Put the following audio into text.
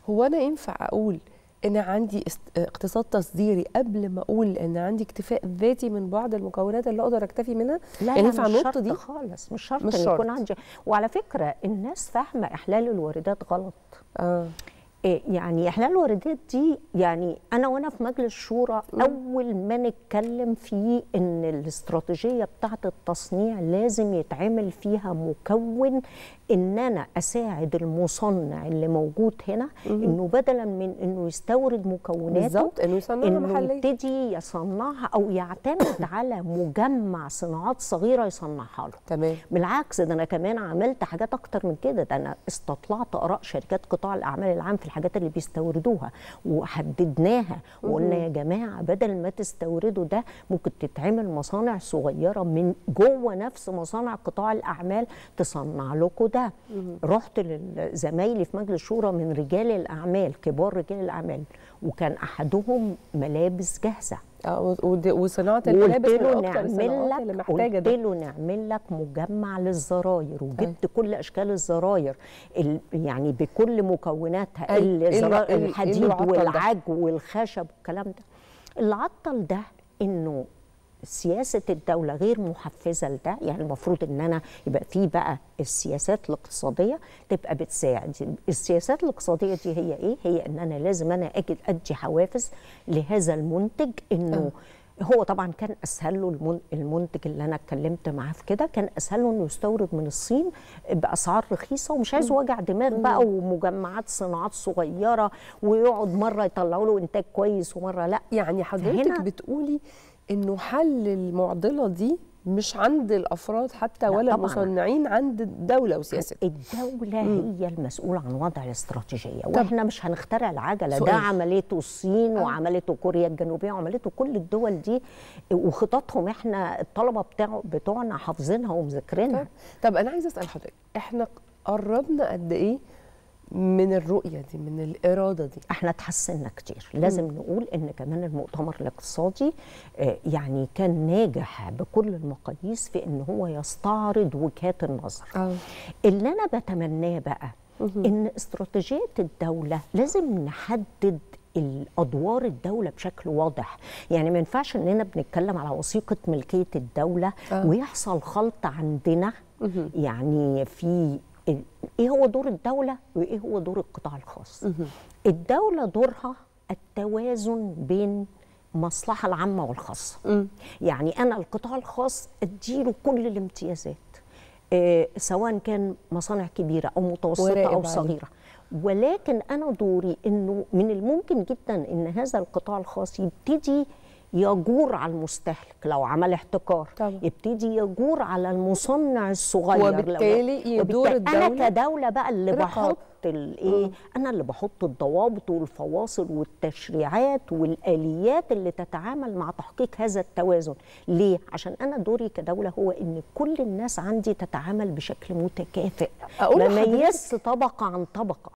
هو انا ينفع اقول ان عندي است- اقتصاد تصديري قبل ما اقول ان عندي اكتفاء ذاتي من بعض المكونات اللي اقدر اكتفي منها لا يعني لا ينفع مش نط شرط دي؟ خالص مش شرط مش ان شرط. يكون عندي وعلى فكره الناس فاهمه احلال الواردات غلط اه إيه يعني احلال الواردات دي يعني انا وانا في مجلس الشورى اول ما نتكلم فيه ان الاستراتيجيه بتاعه التصنيع لازم يتعمل فيها مكون ان انا اساعد المصنع اللي موجود هنا انه بدلا من انه يستورد مكوناته بالظبط انه يصنعها انه محليا يبتدي يصنعها او يعتمد على مجمع صناعات صغيره يصنعها له تمام بالعكس ده انا كمان عملت حاجات اكتر من كده ده انا استطلعت اراء شركات قطاع الاعمال العام في الحاجات اللي بيستوردوها وحددناها وقلنا يا جماعه بدل ما تستوردوا ده ممكن تتعمل مصانع صغيره من جوه نفس مصانع قطاع الاعمال تصنع لكم ده رحت لزمايلي في مجلس الشورى من رجال الاعمال كبار رجال الاعمال وكان احدهم ملابس جاهزه اه و- ود- وصناعه وقلت الملابس من له اكتر نعمل الصناعات اللي لك محتاجه قلت ده له نعمل لك مجمع للزراير وجبت كل اشكال الزراير ال- يعني بكل مكوناتها أي- إيه اللي- الزرا- إيه اللي الحديد عطل ده؟ والعجو والخشب والكلام ده اللي عطل ده انه سياسة الدولة غير محفزة لده يعني المفروض ان انا يبقى في بقى السياسات الاقتصادية تبقى بتساعد السياسات الاقتصادية دي هي ايه؟ هي ان انا لازم انا اجي ادي حوافز لهذا المنتج انه هو طبعا كان اسهل له المن- المنتج اللي انا اتكلمت معاه في كده كان اسهل له انه يستورد من الصين باسعار رخيصه ومش عايز وجع دماغ بقى ومجمعات صناعات صغيره ويقعد مره يطلعوا له انتاج كويس ومره لا يعني حضرتك فهنا- بتقولي انه حل المعضله دي مش عند الافراد حتى لا ولا طبعاً. المصنعين عند الدوله وسياستها الدولة هي المسؤولة عن وضع الاستراتيجية واحنا مش هنخترع العجلة ده سؤال. عملته الصين وعملته كوريا الجنوبية وعملته كل الدول دي وخططهم احنا الطلبة بتاع بتوعنا حافظينها ومذاكرينها طب انا عايزه اسال حضرتك احنا قربنا قد ايه من الرؤيه دي من الاراده دي احنا اتحسنا كتير لازم نقول ان كمان المؤتمر الاقتصادي آه، يعني كان ناجح بكل المقاييس في ان هو يستعرض وجهات النظر اه اللي انا بتمناه بقى ان استراتيجيه الدوله لازم نحدد الادوار الدوله بشكل واضح يعني ما ينفعش اننا بنتكلم على وثيقه ملكيه الدوله آه. ويحصل خلط عندنا يعني في ال- ايه هو دور الدوله وايه هو دور القطاع الخاص الدوله دورها التوازن بين المصلحه العامه والخاصه يعني انا القطاع الخاص اديله كل الامتيازات آه، سواء كان مصانع كبيره او متوسطه وراقب او عليه. صغيره ولكن انا دوري انه من الممكن جدا ان هذا القطاع الخاص يبتدي يجور على المستهلك لو عمل احتكار طبعا. يبتدي يجور على المصنع الصغير لو- وبالتالي يدور وبالتالي الدولة انا كدوله بقى اللي رقابة. بحط الايه انا اللي بحط الضوابط والفواصل والتشريعات والاليات اللي تتعامل مع تحقيق هذا التوازن ليه عشان انا دوري كدوله هو ان كل الناس عندي تتعامل بشكل متكافئ أقول ما لحضرتك- ميزش طبقه عن طبقه